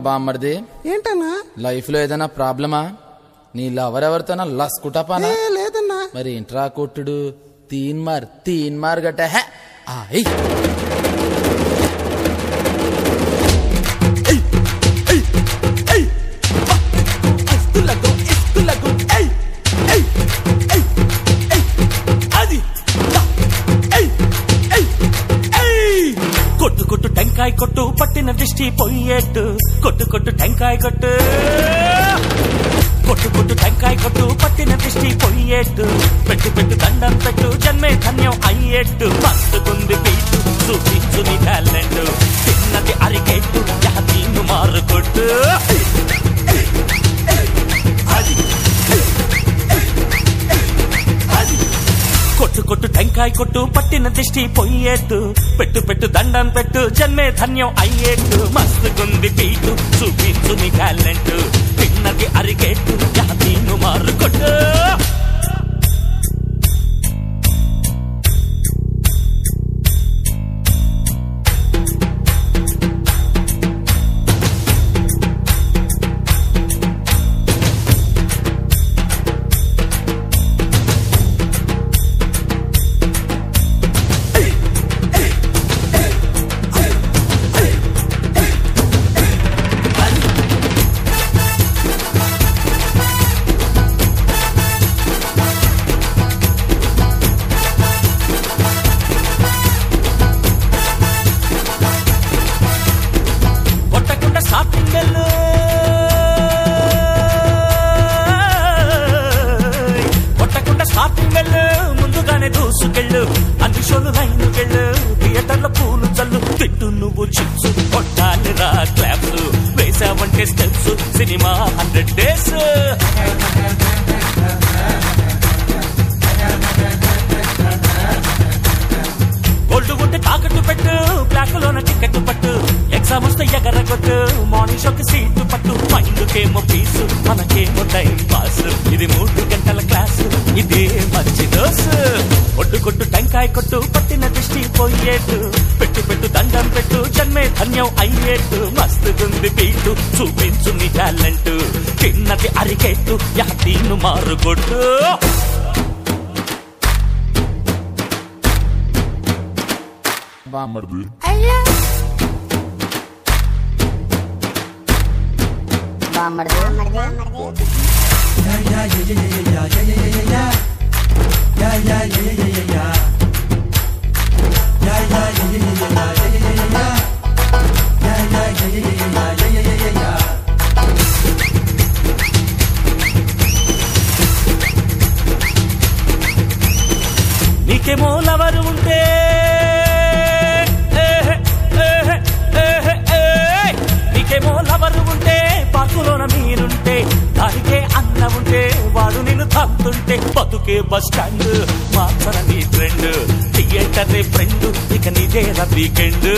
బామ్మర్ది ఏంటన్నా లైఫ్ లో ఏదైనా ప్రాబ్లమా నీ లవర్ ఎవరితోనా లస్కుటపానా ఏ లేదన్నా మరి ఇంట్రా కొట్టుడు తీన్ మార్ తీన్ మార్ గట్ట హే ఆ, ఏయ్. కొట్టు కొట్టు టెంకాయ కొట్టు పట్టిన దిష్టి పొయ్యేట్టు కొట్టు కొట్టు టెంకాయ కొట్టు కొట్టు కొట్టు టెంకాయ కొట్టు పట్టిన దిష్టి పొయ్యేట్టు పెట్టు పెట్టు దండం పెట్టు జన్మే ధన్యం అయ్యేట్టు మస్తుకుంది పీటు చూపించు నీ టాలెంట్ చిన్నది అరికెట్టు జాతీను మారు కొట్టు కొట్టు కొట్టు టెంకాయ కొట్టు పట్టిన దిష్టి పొయ్యేట్టు పెట్టు పెట్టు దండం పెట్టు జన్మే ధన్యం అయ్యేట్టు మస్తుగుంది పీటు చూపించు నీ టాలెంట్ తిన్నది అరికెట్టు జాతీను మారు కొట్టు కొట్టకుండా షాపింగ్ వెళ్ళు కొట్టకుండా షాపింగ్ వెళ్ళు ముందుగానే దూసుకెళ్ళు అన్ని షోలు లైన్ వెళ్ళు థియేటర్ల పూలు చల్లు తిట్టు నువ్వు చిప్స్ కొట్టాలి రా క్లాప్స్ వేసావంటే steps cinema hundred days gold ఉంటే తాకట్టు పెట్టు బ్లాక్ లోన టికెట్ పట్టు ఎగ్జామ్ వస్తే ఎగరగొట్టు మార్నింగ్ షోకి సీటు పట్టు మైండ్కేమో ఫీజు మనకేమో టైం పాస్ ఇది మూడు గంటల క్లాసు ఇదే మంచి దోసు ఒడ్డు కొట్టు టెంకాయ కొట్టు పట్టిన దృష్టి పోయేట్టు పెట్టు పెట్టు దండం పెట్టు జన్మే ధన్యం అయ్యేట్టు మస్తుగుంది పీటు చూపించు నీ టాలెంట్ చిన్నది అరికెట్టు యాతీను మారుగొట్టు బామ్మర్ది బామ్మర్ది నీకేమో లవరు ఉంటే ఏహే, ఏహే, ఏహే, ఏయ్. నీకేమో లవరు ఉంటే పాకులోన మీరుంటే దానికే అన్న ఉంటే వాడు నిన్ను తంతుంటే బతుకే బస్ స్టాండ్ మార్చర నీ ట్రెండ్ థియేటర్ ఫ్రెండ్ ఇక నీదే వీకెండ్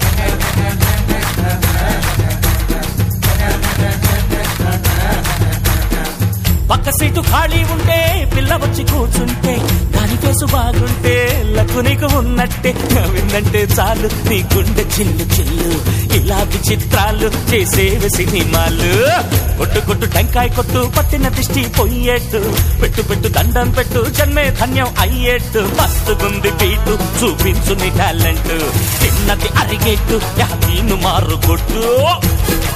పక్క సీటు ఖాళీ ఉంటే పిల్ల వచ్చి కూర్చుంటే దాని కేసు బాగుంటే లక్కు నీకు ఉన్నట్టే నవ్విందంటే చాలు నీ గుండె చిల్లు చిల్లు ఇలా విచిత్రాలు చేసేవి సినిమాలు కొట్టు కొట్టు టెంకాయ కొట్టు పట్టిన దిష్టి పొయ్యేట్టు పెట్టు పెట్టు దండం పెట్టు జన్మే ధన్యం అయ్యేట్టు మస్తుగుంది పీటు చూపించు నీ టాలెంట్ చిన్నది అరిగేట్టు యాతీను మారు కొట్టు